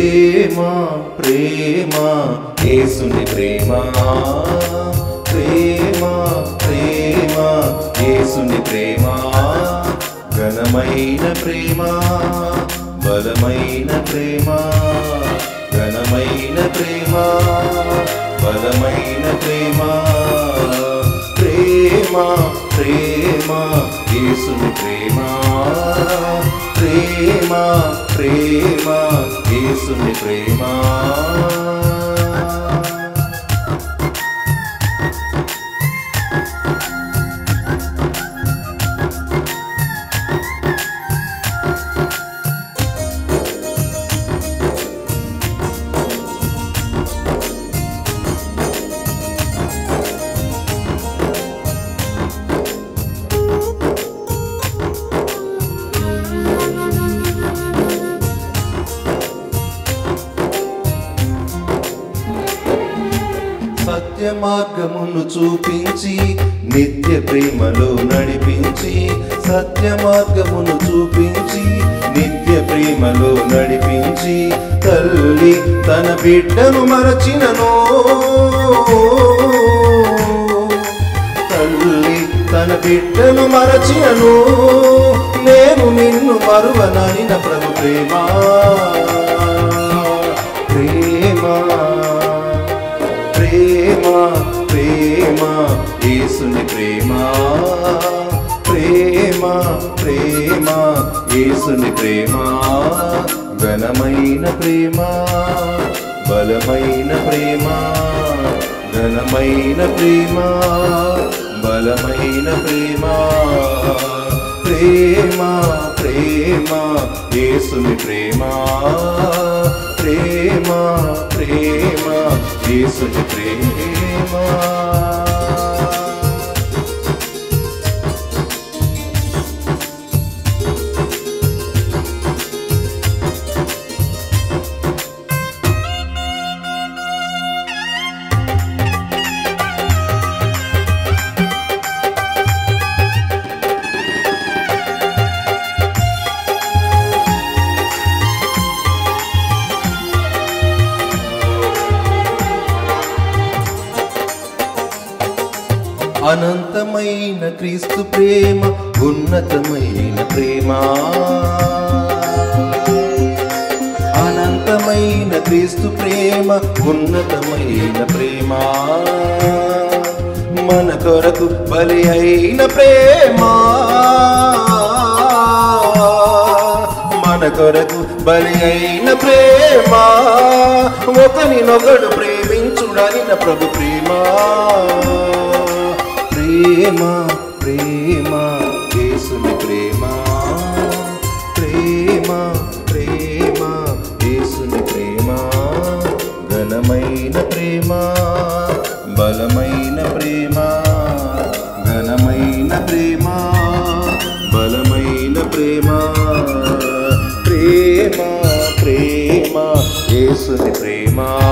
ప్రేమ ప్రేమ యేసుని ప్రేమ ప్రేమ ప్రేమ యేసుని ప్రేమ ఘనమైన ప్రేమ బలమైన ప్రేమ ఘనమైన ప్రేమ బలమైన ప్రేమ ప్రేమ ప్రేమ యేసుని ప్రేమ ప్రేమ ప్రేమ యేసుని ప్రేమ సత్య మార్గమును చూపించి నిత్య ప్రేమలో నడిపించి సత్య మార్గమును చూపించి నిత్య ప్రేమలో నడిపించి తల్లి తన బిడ్డను మరచినను తల్లి తన బిడ్డను మరచినను నేను నిన్ను మరువననిన ప్రభు ప్రేమ ప్రేమ ప్రేమ ప్రేమ యేసుని ప్రేమ ప్రేమ ప్రేమ యేసుని ప్రేమ ఘనమైన ప్రేమ బలమైన ప్రేమ ఘనమైన ప్రేమ బలమైన ప్రేమ ప్రేమ ప్రేమ యేసుని ప్రేమ ప్రేమ ప్రేమ యేసుని ప్రేమ అనంతమైన క్రీస్తు ప్రేమ ఉన్నతమైన ప్రేమ అనంతమైన క్రీస్తు ప్రేమ ఉన్నతమైన ప్రేమ మన కొరకు బలి అయిన ప్రేమ మన కొరకు బలి అయిన ప్రేమ ఒకరినొకడు ప్రేమించుడనిన ప్రభు ప్రేమ ప్రేమ ప్రేమ యేసుని ప్రేమ ప్రేమ ప్రేమ యేసుని ప్రేమ ఘనమైన ప్రేమ బలమైన ప్రేమ ఘనమైన ప్రేమ బలమైన ప్రేమ ప్రేమ ప్రేమ యేసుని ప్రేమ